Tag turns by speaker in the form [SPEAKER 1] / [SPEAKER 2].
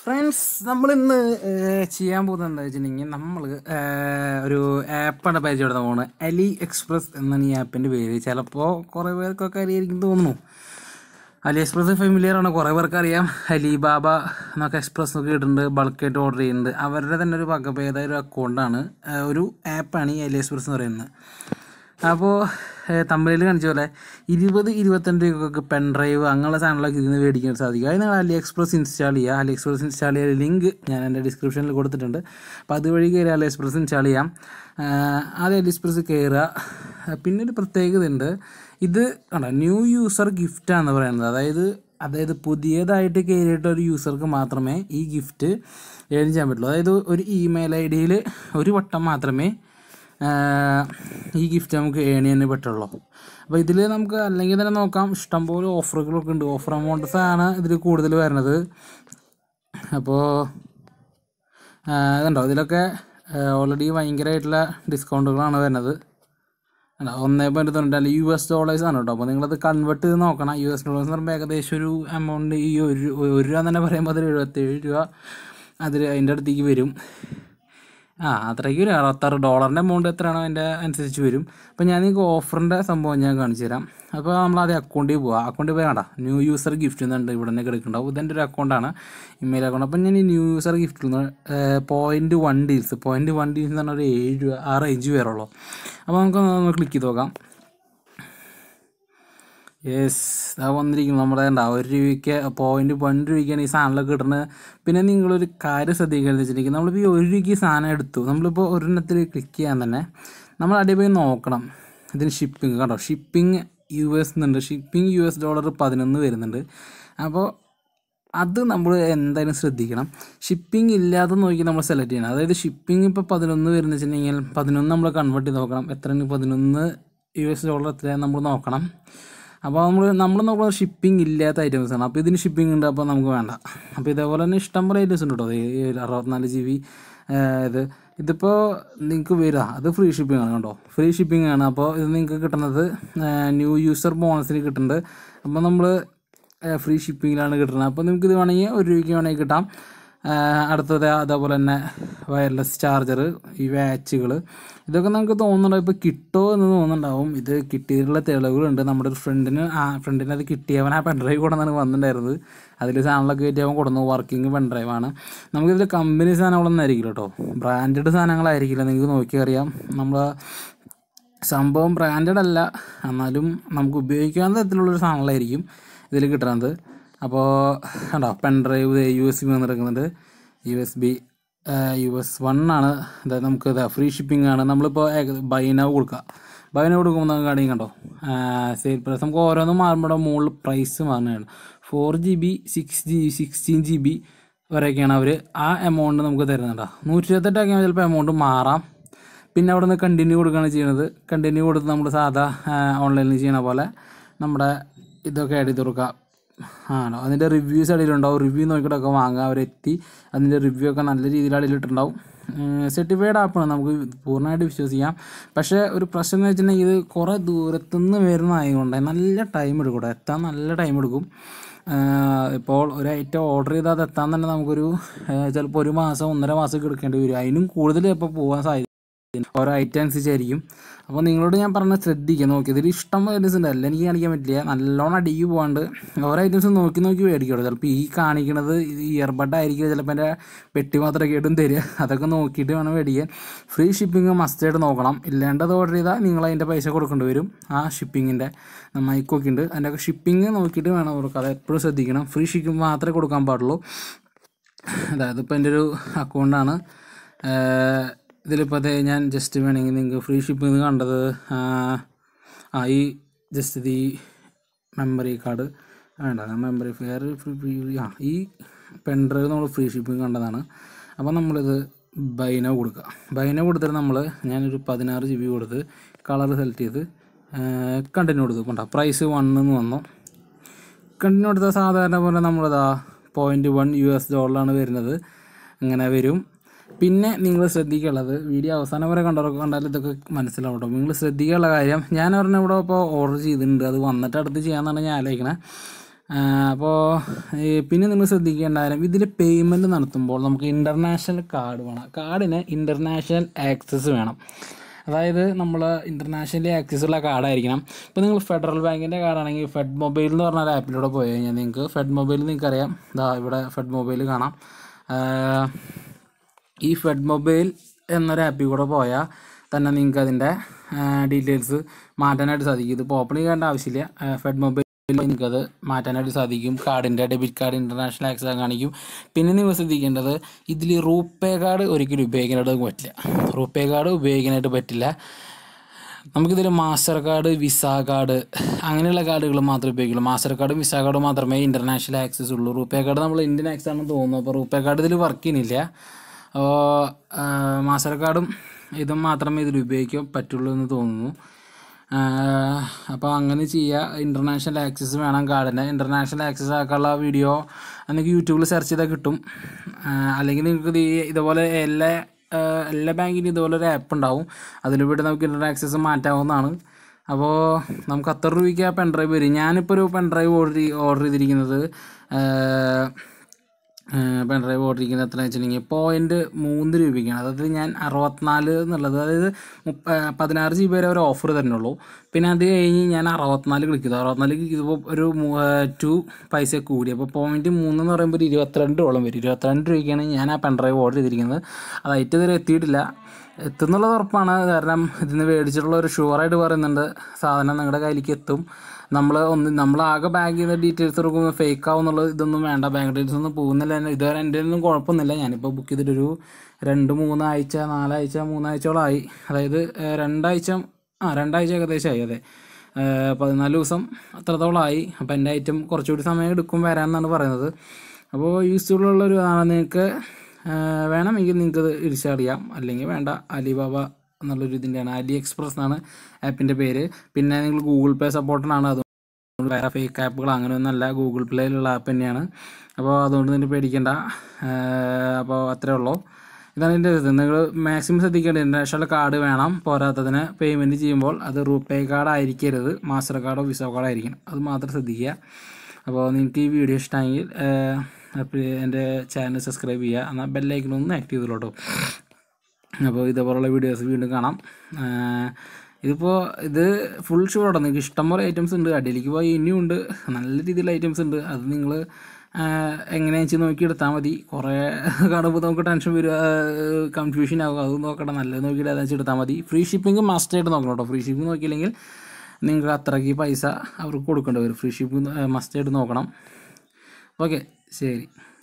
[SPEAKER 1] friends നമ്മൾ ഇന്ന് ചെയ്യാൻ പോകുന്നത് എന്താ വെച്ചിട്ടുണ്ടെങ്കിൽ നമ്മൾ ഒരു ആപ്പാണ് പരിചയപ്പെടുത്താൻ പോകുന്നത് അലി എക്സ്പ്രസ് എന്നാണ് ഈ ആപ്പിൻ്റെ പേര് ചിലപ്പോൾ കുറേ പേർക്കൊക്കെ അറിയായിരിക്കും തോന്നുന്നു അലി എക്സ്പ്രസ് ഫെമിലിയർ ആണ് കുറേ പേർക്ക് അറിയാം അലിബാബ എന്നൊക്കെ എക്സ്പ്രസ് ഒക്കെ ഇട്ടിട്ടുണ്ട് ബൾക്കായിട്ട് ഓർഡർ ചെയ്യുന്നുണ്ട് അവരുടെ തന്നെ ഒരു വകഭേദ ഒരു അക്കൗണ്ടാണ് ഒരു ആപ്പാണ് ഈ അലി എക്സ്പ്രസ് എന്ന് പറയുന്നത് അപ്പോൾ തമ്മിൽ കാണിച്ച പോലെ ഇരുപത് ഇരുപത്തിരണ്ട് രൂപയ്ക്ക് പെൻ ഡ്രൈവ് അങ്ങനെയുള്ള സാധനങ്ങളൊക്കെ ഇതിന് മേടിക്കാൻ സാധിക്കും അത് നിങ്ങൾ അലി എക്സ്പ്രസ് ഇൻസ്റ്റാൾ ചെയ്യുക അലി എക്സ്പ്രസ് ഇൻസ്റ്റാൾ ചെയ്യുക ലിങ്ക് ഞാൻ എൻ്റെ ഡിസ്ക്രിപ്ഷനിൽ കൊടുത്തിട്ടുണ്ട് അപ്പോൾ അതുവഴി കയറി അലി എക്സ്പ്രസ് ഇൻസ്റ്റാൾ ചെയ്യാം ആദ്യം അലി എക്സ്പ്രസ് കയറുക പിന്നെ ഒരു പ്രത്യേകത ഉണ്ട് ഇത് കണ്ടോ ന്യൂ യൂസർ ഗിഫ്റ്റാന്ന് പറയുന്നത് അതായത് അതായത് പുതിയതായിട്ട് കയറിയിട്ട് ഒരു യൂസർക്ക് മാത്രമേ ഈ ഗിഫ്റ്റ് ഏൺ ചെയ്യാൻ പറ്റുള്ളൂ അതായത് ഒരു ഇമെയിൽ ഐ ഡിയിൽ ഒരു വട്ടം മാത്രമേ ഈ ഗിഫ്റ്റ് നമുക്ക് ഏൺ ചെയ്യാൻ പറ്റുള്ളൂ അപ്പോൾ ഇതിൽ നമുക്ക് അല്ലെങ്കിൽ തന്നെ നോക്കാം ഇഷ്ടംപോലെ ഓഫറുകളൊക്കെ ഉണ്ട് ഓഫർ എമൗണ്ട്സ് ആണ് ഇതിൽ കൂടുതൽ വരുന്നത് അപ്പോൾ ഇതുണ്ടോ ഇതിലൊക്കെ ഓൾറെഡി ഭയങ്കരമായിട്ടുള്ള ഡിസ്കൗണ്ടുകളാണ് വരുന്നത് അല്ല ഒന്നേ പോയിന്റ് തൊണ്ണൂറ്റി അല്ല യു എസ് ഡോളേഴ്സ് ആണ് കേട്ടോ അപ്പോൾ നിങ്ങളത് കൺവേർട്ട് ചെയ്ത് നോക്കണം യു എസ് ഡോളേഴ്സ് എന്ന് പറയുമ്പോൾ ഏകദേശം ഒരു എമൗണ്ട് ഈ ഒരു ഒരു രൂപ തന്നെ പറയുമ്പോൾ അതിൽ എഴുപത്തേഴ് രൂപ അതിൽ അതിൻ്റെ അടുത്തേക്ക് വരും ആ അത്രയ്ക്ക് ഒരു അറുപത്താറ് ഡോളറിൻ്റെ എമൗണ്ട് എത്രയാണോ അതിൻ്റെ അനുസരിച്ച് വരും അപ്പോൾ ഞാൻ നിങ്ങൾക്ക് ഓഫറിൻ്റെ സംഭവം ഞാൻ കാണിച്ചു തരാം അപ്പോൾ നമ്മൾ ആദ്യം അക്കൗണ്ടിൽ പോവാം അക്കൗണ്ടിൽ പോയി കണ്ടാ ന്യൂ യൂസർ ഗിഫ്റ്റ് എന്നുണ്ട് ഇവിടെ തന്നെ കിടക്കുന്നുണ്ടാവും ഇതെൻ്റെ ഒരു അക്കൗണ്ടാണ് ഇമെയിൽ അക്കൗണ്ട് അപ്പോൾ ഞാൻ ഈ ന്യൂ യൂസർ ഗിഫ്റ്റിൽ നിന്ന് point one deals point one deals എന്ന് പറഞ്ഞാൽ ഒരു ഏഴ് രൂപ ആ റേഞ്ച് വരുള്ളൂ അപ്പോൾ നമുക്ക് ഒന്ന് ക്ലിക്ക് ചെയ്ത് നോക്കാം യെസ് അത് വന്നിരിക്കുന്നു നമ്മുടെ എന്താ ഒരു രൂപയ്ക്ക് പോയിന്റ് വൺ രൂപയ്ക്കാണ് ഈ സാധനങ്ങളൊക്കെ കിട്ടുന്നത് പിന്നെ നിങ്ങളൊരു കാര്യം ശ്രദ്ധിക്കുന്നത് വെച്ചിട്ടുണ്ടെങ്കിൽ നമ്മളിപ്പോൾ ഈ ഒരു രൂപയ്ക്ക് സാധനം എടുത്തു നമ്മളിപ്പോൾ ഒരെണ്ണത്തിൽ ക്ലിക്ക് ചെയ്യാൻ തന്നെ നമ്മൾ അടിയിൽ പോയി നോക്കണം ഇതിന് ഷിപ്പിംഗ് കണ്ടോ ഷിപ്പിംഗ് യു എസ് എന്നുണ്ട് ഷിപ്പിംഗ് യു എസ് ഡോളർ പതിനൊന്ന് വരുന്നുണ്ട് അപ്പോൾ അത് നമ്മൾ എന്തായാലും ശ്രദ്ധിക്കണം ഷിപ്പിംഗ് ഇല്ലാതെ നോക്കി നമ്മൾ സെലക്ട് ചെയ്യണം അതായത് ഷിപ്പിംഗ് ഇപ്പോൾ പതിനൊന്ന് വരുന്ന വെച്ചിട്ടുണ്ടെങ്കിൽ പതിനൊന്ന് നമ്മൾ കൺവേർട്ട് ചെയ്ത് നോക്കണം എത്രയാണ് പതിനൊന്ന് യു എസ് ഡോളർ എത്രയാണ് നമ്മൾ നോക്കണം അപ്പോൾ നമ്മൾ നമ്മൾ നോക്കുന്നത് ഷിപ്പിംഗ് ഇല്ലാത്ത ഐറ്റംസ് ആണ് അപ്പോൾ ഇതിന് ഷിപ്പിംഗ് ഉണ്ട് അപ്പോൾ നമുക്ക് വേണ്ട അപ്പോൾ ഇതേപോലെ തന്നെ ഇഷ്ടംപോലെ ഐറ്റംസ് ഉണ്ട് കേട്ടോ ഈ അറുപത്തിനാല് ജി ബി ഇത് ഇതിപ്പോൾ നിങ്ങൾക്ക് വരിക അത് ഫ്രീ ഷിപ്പിംഗ് ആണ് കേട്ടോ ഫ്രീ ഷിപ്പിംഗ് ആണ് അപ്പോൾ ഇത് നിങ്ങൾക്ക് കിട്ടുന്നത് ന്യൂ യൂസർ ബോണസിന് കിട്ടുന്നുണ്ട് അപ്പോൾ നമ്മൾ ഫ്രീ ഷിപ്പിങ്ങിലാണ് കിട്ടുന്നത് അപ്പോൾ നിങ്ങൾക്ക് ഇത് വേണമെങ്കിൽ ഒരു രൂപയ്ക്ക് വേണമെങ്കിൽ കിട്ടാം അടുത്തത് അതേപോലെ തന്നെ വയർലെസ് ചാർജർ ഈ വാച്ചുകൾ ഇതൊക്കെ നമുക്ക് തോന്നുന്നുണ്ടാവും ഇപ്പോൾ കിട്ടുമോ എന്ന് തോന്നുന്നുണ്ടാവും ഇത് കിട്ടിയിട്ടുള്ള തെളിവുകളുണ്ട് നമ്മുടെ ഒരു ഫ്രണ്ടിന് ആ ഫ്രണ്ടിന് അത് കിട്ടിയവൻ ആ പെൻഡ്രൈവ് കൊണ്ടാണ് വന്നിട്ടുണ്ടായിരുന്നത് അതിൽ സാധനങ്ങളൊക്കെ കയറ്റി അവൻ കൊടുന്നു വർക്കിംഗ് പെൻഡ്രൈവാണ് നമുക്കിതിൽ കമ്പനി സാധനങ്ങളൊന്നും ആയിരിക്കില്ല കേട്ടോ ബ്രാൻഡഡ് സാധനങ്ങളായിരിക്കില്ല നിങ്ങൾക്ക് നോക്കിയറിയാം നമ്മൾ സംഭവം ബ്രാൻഡഡ് അല്ല എന്നാലും നമുക്ക് ഉപയോഗിക്കാവുന്ന തരത്തിലുള്ളൊരു സാധനങ്ങളായിരിക്കും ഇതിൽ കിട്ടുന്നത് അപ്പോൾ കണ്ടോ pen drive U S B വന്നിരിക്കുന്നുണ്ട് U S B U S one ആണ് അതായത് നമുക്ക് ഇതാ ഫ്രീ ഷിപ്പിംഗ് ആണ് നമ്മളിപ്പോൾ ബൈനവ് കൊടുക്കുക ബൈനവ് കൊടുക്കുമ്പോൾ നമുക്ക് കാണിക്കും കണ്ടോ സെയിൽ പ്രൈസ് നമുക്ക് ഓരോന്നും മാറുമ്പോൾ മുകളിൽ പ്രൈസ് മാറുന്നതാണ് four G B six G sixteen G B വരെയൊക്കെയാണ് അവർ ആ എമൗണ്ട് നമുക്ക് തരുന്നുണ്ടോ നൂറ്റി ഇരുപത്തെട്ടൊക്കെ ചിലപ്പോൾ എമൗണ്ട് മാറാം പിന്നെ അവിടെ നിന്ന് കണ്ടിന്യൂ കൊടുക്കുകയാണ് ചെയ്യുന്നത് കണ്ടിന്യൂ കൊടുത്ത് നമ്മൾ സാധാ ഓൺലൈനിൽ ചെയ്യണ പോലെ നമ്മുടെ ഇതൊക്കെ ആഡ് ചെയ്ത് കൊടുക്കുക ആണോ അതിൻ്റെ റിവ്യൂസ് അടിയിലുണ്ടാവും റിവ്യൂ നോക്കിയിട്ടൊക്കെ വാങ്ങുക അവരെത്തി അതിൻ്റെ റിവ്യൂ ഒക്കെ നല്ല രീതിയിൽ അടിയിലിട്ടുണ്ടാവും സർട്ടിഫൈഡ് ആപ്പാണ് നമുക്ക് പൂർണ്ണമായിട്ട് വിശ്വസിക്കാം പക്ഷേ ഒരു പ്രശ്നം എന്ന് വെച്ചിട്ടുണ്ടെങ്കിൽ ഇത് കുറേ ദൂരത്തുനിന്ന് വരുന്നതായതുകൊണ്ട് നല്ല ടൈം എടുക്കും എത്താൻ നല്ല ടൈം എടുക്കും ഇപ്പോൾ ഒരു ഐറ്റം ഓർഡർ ചെയ്താൽ അത് എത്താൻ തന്നെ നമുക്കൊരു ചിലപ്പോൾ ഒരു മാസം ഒന്നര മാസം എടുക്കേണ്ടി വരും അതിനും കൂടുതൽ ഇപ്പോൾ പോകാൻ സാധ്യത ഓരോ ഐറ്റം അനുസരിച്ചായിരിക്കും അപ്പോൾ നിങ്ങളോട് ഞാൻ പറഞ്ഞ ശ്രദ്ധിക്കുക നോക്കി ഇതിൽ ഇഷ്ടം ഐറ്റംസ് ഉണ്ട് എല്ലാം എനിക്ക് കാണിക്കാൻ പറ്റില്ല നല്ലോണം അടിക്ക് പോകാണ്ട് ഓരോ ഐറ്റംസ് നോക്കി നോക്കി മേടിക്കുള്ളൂ ചിലപ്പോൾ ഈ കാണിക്കണത് ഇയർബഡ് ആയിരിക്കും ചിലപ്പോൾ എൻ്റെ പെട്ടി മാത്രമൊക്കെ ആയിട്ടും തരിക അതൊക്കെ നോക്കിയിട്ട് വേണം മേടിക്കാൻ ഫ്രീ ഷിപ്പിംഗ് മസ്റ്റായിട്ട് നോക്കണം ഇല്ലാണ്ട് അത് ഓർഡർ ചെയ്താൽ നിങ്ങൾ അതിൻ്റെ പൈസ കൊടുക്കേണ്ടി വരും ആ ഷിപ്പിങ്ങിൻ്റെ മൈക്കൊക്കെ ഉണ്ട് അതിൻ്റെയൊക്കെ ഷിപ്പിംഗ് നോക്കിയിട്ട് വേണം കൊടുക്കുക അത് എപ്പോഴും ശ്രദ്ധിക്കണം ഫ്രീ ഷിപ്പിംഗ് മാത്രമേ കൊടുക്കാൻ പാടുള്ളൂ അതായത് ഇപ്പോൾ എൻ്റെ ഒരു അക്കൗണ്ടാണ് ഇതിലിപ്പോൾ അതെ ഞാൻ ജസ്റ്റ് വേണമെങ്കിൽ നിങ്ങൾക്ക് ഫ്രീ ഷിപ്പിംഗ് കണ്ടത് ആ ഈ ജസ്റ്റ് ഇത് ഈ മെമ്മറി കാർഡ് വേണ്ട മെമ്മറി ഫെയർ ഫ്രീ ആ ഈ പെൻ ഡ്രൈവ് നമ്മൾ ഫ്രീ ഷിപ്പിംഗ് കണ്ടതാണ് അപ്പോൾ നമ്മളിത് ബൈനോ കൊടുക്കുക ബൈനോ കൊടുത്തിട്ട് നമ്മൾ ഞാനൊരു പതിനാറ് ജി ബി കൊടുത്ത് കളർ സെലക്ട് ചെയ്ത് കണ്ടിന്യൂ കൊടുത്തു കണ്ടോ പ്രൈസ് വണ്ണെന്ന് വന്നു കണ്ടിന്യൂ കൊടുത്താൽ സാധാരണ പോലെ നമ്മളിതാ പോയിൻറ്റ് വൺ യു എസ് ഡോളറാണ് വരുന്നത് അങ്ങനെ വരും പിന്നെ നിങ്ങൾ ശ്രദ്ധിക്കാനുള്ളത് വീഡിയോ അവസാനം വരെ കണ്ടവർക്ക് കണ്ടാൽ ഇതൊക്കെ മനസ്സിലാവും കേട്ടോ നിങ്ങൾ ശ്രദ്ധിക്കാനുള്ള കാര്യം ഞാൻ പറഞ്ഞ ഇവിടെ ഇപ്പോൾ ഓർഡർ ചെയ്തിട്ടുണ്ട് അത് വന്നിട്ട് അടുത്ത് ചെയ്യാമെന്നാണ് ഞാൻ ആലോചിക്കണേ അപ്പോൾ പിന്നെ നിങ്ങൾ ശ്രദ്ധിക്കേണ്ട കാര്യം ഇതിൽ പേയ്മെൻറ്റ് നടത്തുമ്പോൾ നമുക്ക് ഇൻ്റർനാഷണൽ കാർഡ് വേണം കാർഡിന് ഇൻ്റർനാഷണൽ ആക്സസ് വേണം അതായത് നമ്മൾ ഇൻ്റർനാഷണലി ആക്സസ് ഉള്ള കാർഡായിരിക്കണം ഇപ്പോൾ നിങ്ങൾ ഫെഡറൽ ബാങ്കിൻ്റെ കാർഡാണെങ്കിൽ ഫെഡ് മൊബൈൽ എന്ന് പറഞ്ഞ ഒരു ആപ്പിലൂടെ പോയി കഴിഞ്ഞാൽ നിങ്ങൾക്ക് ഫെഡ് മൊബൈൽ നിങ്ങൾക്കറിയാം ഇതാ ഇവിടെ ഫെഡ് മൊബൈൽ കാണാം ആഹ് ഈ ഫെഡ് മൊബൈൽ എന്നൊരു ആപ്പിൽ കൂടെ പോയാൽ തന്നെ നിങ്ങൾക്ക് അതിൻ്റെ ഡീറ്റെയിൽസ് മാറ്റാനായിട്ട് സാധിക്കും ഇതിപ്പോൾ ഓപ്പൺ ചെയ്യേണ്ട ആവശ്യമില്ല ആഹ് ഫെഡ് മൊബൈൽ നിങ്ങൾക്ക് അത് മാറ്റാനായിട്ട് സാധിക്കും കാർഡിൻ്റെ ഡെബിറ്റ് കാർഡ് ഇൻ്റർനാഷണൽ ആക്സസ് കാണിക്കും പിന്നെ നിങ്ങൾ ശ്രദ്ധിക്കേണ്ടത് ഇതിൽ റൂപേ കാർഡ് ഒരിക്കലും ഉപയോഗിക്കാനായിട്ട് പറ്റില്ല റൂപേ കാർഡ് ഉപയോഗിക്കാനായിട്ട് പറ്റില്ല നമുക്കിതിൽ മാസ്റ്റർ കാർഡ് വിസ കാർഡ് അങ്ങനെയുള്ള കാർഡുകൾ മാത്രമേ ഉപയോഗിക്കുള്ളൂ മാസ്റ്റർ കാർഡും വിസ കാർഡും മാത്രമേ ഇൻ്റർനാഷണൽ ആക്സസ് ഉള്ളൂ റൂപേ കാർഡ് നമ്മൾ ഇന്ത്യൻ ആക്സസ് ആണെന്ന് തോന്നുന്നു അപ്പോൾ റൂപേ കാർഡ് ഇതിൽ വർക്ക് ചെയ്യുന്നില്ല അപ്പോൾ മാസ്റ്റർ കാർഡും ഇതും മാത്രമേ ഇതിൽ ഉപയോഗിക്കാൻ പറ്റുള്ളൂ എന്ന് തോന്നുന്നു അപ്പോൾ അങ്ങനെ ചെയ്യുക ഇൻ്റർനാഷണൽ ആക്സസ് വേണം കാർഡിന് ഇൻ്റർനാഷണൽ ആക്സസ് ആക്കാനുള്ള വീഡിയോ നിങ്ങൾക്ക് യൂട്യൂബിൽ സെർച്ച് ചെയ്താൽ കിട്ടും ആ, അല്ലെങ്കിൽ നിങ്ങൾക്ക് ഇത് ഈ ഇതുപോലെ എല്ലാ ആ, എല്ലാ ബാങ്കിനും ഇതുപോലെ ഒരു ആപ്പ് ഉണ്ടാവും അതിലൂടെ നമുക്ക് ഇൻ്റർനെറ്റ് ആക്സസ് മാറ്റാവുന്നതാണ് അപ്പോൾ നമുക്ക് അത്ര രൂപയ്ക്ക് ആ പെൻ ഡ്രൈവ് വരും ഞാനിപ്പോൾ ഒരു പെൻ ഡ്രൈവ് ഓർഡർ ഓർഡർ ചെയ്തിരിക്കുന്നത് പെൻ ഡ്രൈവ് ഓർഡർ ചെയ്യുന്നത് എത്രയാണെന്ന് വെച്ചിട്ടുണ്ടെങ്കിൽ പോയിൻറ്റ് മൂന്ന് രൂപയ്ക്കാണ് അതായത് ഞാൻ അറുപത്തിനാല് എന്നുള്ളത് അതായത് മുപ്പ പതിനാറ് ജി ബി വരെ ഒരു ഓഫർ തരുന്നുള്ളൂ പിന്നെ അത് കഴിഞ്ഞ് ഞാൻ അറുപത്തിനാല് ക്ലിക്ക് ചെയ്തു അറുപത്തിനാല് ക്ലിക്ക് ചെയ്തപ്പോൾ ഒരു ടു പൈസ കൂടി അപ്പോൾ പോയിൻറ്റ് മൂന്ന് എന്ന് പറയുമ്പോൾ ഒരു ഇരുപത്തിരണ്ടോളം വരും ഇരുപത്തിരണ്ട് രൂപയ്ക്കാണ് ഞാൻ ആ പെൻ ഡ്രൈവ് ഓർഡർ ചെയ്തിരിക്കുന്നത് അത് ഐറ്റ് ഇതുവരെ എത്തിയിട്ടില്ല എത്തുന്നുള്ളത് ഉറപ്പാണ് കാരണം ഇതിന് മേടിച്ചിട്ടുള്ള ഒരു ഷുവറായിട്ട് പറയുന്നുണ്ട് സാധനം നിങ്ങളുടെ കയ്യിലേക്ക് എത്തും നമ്മൾ ഒന്ന് നമ്മളാകെ ബാങ്കിൽ നിന്ന് ഡീറ്റെയിൽസ് എടുക്കുമ്പോൾ ഫേക്ക് ആവുന്നുള്ളത് ഇതൊന്നും വേണ്ട ബാങ്ക് ഡീറ്റെയിൽസ് ഒന്നും പോകുന്നില്ല എന്നെ ഇതുവരെ എൻ്റെ ഒന്നും കുഴപ്പമൊന്നുമില്ല ഞാനിപ്പോൾ ബുക്ക് ചെയ്തിട്ടൊരു രണ്ട് മൂന്നാഴ്ച നാലാഴ്ച മൂന്നാഴ്ചയോളമായി അതായത് ഏഹ്, രണ്ടാഴ്ച ആ രണ്ടാഴ്ച ഏകദേശമായി അതെ ഏഹ്, പതിനാല് ദിവസം അത്രത്തോളമായി അപ്പോൾ എൻ്റെ ഐറ്റം കുറച്ചുകൂടി സമയം എടുക്കും വരാമെന്നാണ് പറയുന്നത് അപ്പോൾ യൂസ്ഫുൾ ഉള്ളൊരു ഇതാണ് നിങ്ങൾക്ക് ഏഹ്, വേണമെങ്കിൽ നിങ്ങൾക്ക് ഇത് ഇടിച്ചറിയാം അല്ലെങ്കിൽ വേണ്ട അലിബാബ എന്നുള്ളൊരു ഇതിൻ്റെയാണ് അലി എക്സ്പ്രസ് എന്നാണ് ആപ്പിൻ്റെ പേര് പിന്നെ നിങ്ങൾ ഗൂഗിൾ പേ സപ്പോർട്ടഡാണ് അത് വേറെ ഫേക്ക് ആപ്പുകൾ അങ്ങനെയൊന്നുമല്ല ഗൂഗിൾ പ്ലേയിലുള്ള ആപ്പ് തന്നെയാണ് അപ്പോൾ അതുകൊണ്ട് നിങ്ങൾ പേടിക്കേണ്ട ഏഹ് അപ്പോൾ അത്രേ ഉള്ളൂ ഇതാണ് എൻ്റെ ഇത് നിങ്ങൾ മാക്സിമം ശ്രദ്ധിക്കേണ്ടത് ഇൻ്റർനാഷണൽ കാർഡ് വേണം പോരാത്തതിന് പേയ്മെൻറ്റ് ചെയ്യുമ്പോൾ അത് റൂപേ കാർഡ് ആയിരിക്കരുത് മാസ്റ്റർ കാർഡോ വിസ കാർഡോ ആയിരിക്കണം അത് മാത്രം ശ്രദ്ധിക്കുക അപ്പോൾ നിങ്ങൾക്ക് ഈ വീഡിയോ ഇഷ്ടമെങ്കിൽ അപ്പോൾ എൻ്റെ ചാനൽ സബ്സ്ക്രൈബ് ചെയ്യുക എന്നാൽ ബെല്ലൈക്കണൊന്ന് ആക്റ്റീവ് ചെയ്തോളൂ അപ്പോൾ ഇതേപോലുള്ള വീഡിയോസ് വീണ്ടും കാണാം ആഹ് ഇതിപ്പോൾ ഇത് ഫുൾ ഷുവറാണ് നിങ്ങൾക്ക് ഇഷ്ടംപോലെ ഐറ്റംസ് ഉണ്ട് അടിയിലേക്ക് പോയി ഇനിയും ഉണ്ട് നല്ല രീതിയിലുള്ള ഐറ്റംസ് ഉണ്ട് അത് നിങ്ങൾ എങ്ങനെയാണെന്ന് വെച്ച് നോക്കി എടുത്താൽ മതി കുറേ കാണുമ്പോൾ നമുക്ക് ടെൻഷൻ വരിക കൺഫ്യൂഷൻ ആകും അത് നോക്കട്ടെ നല്ലത് നോക്കിയിട്ട് അതെന്ന് വെച്ച് എടുത്താൽ മതി ഫ്രീ ഷിപ്പിംഗ് മസ്റ്റായിട്ട് നോക്കണം കേട്ടോ ഫ്രീ ഷിപ്പിംഗ് നോക്കിയില്ലെങ്കിൽ നിങ്ങൾക്ക് അത്രയ്ക്ക് പൈസ അവർക്ക് കൊടുക്കേണ്ടി വരും ഫ്രീ ഷിപ്പിംഗ് മസ്റ്റായിട്ട് നോക്കണം ഓക്കെ ശരി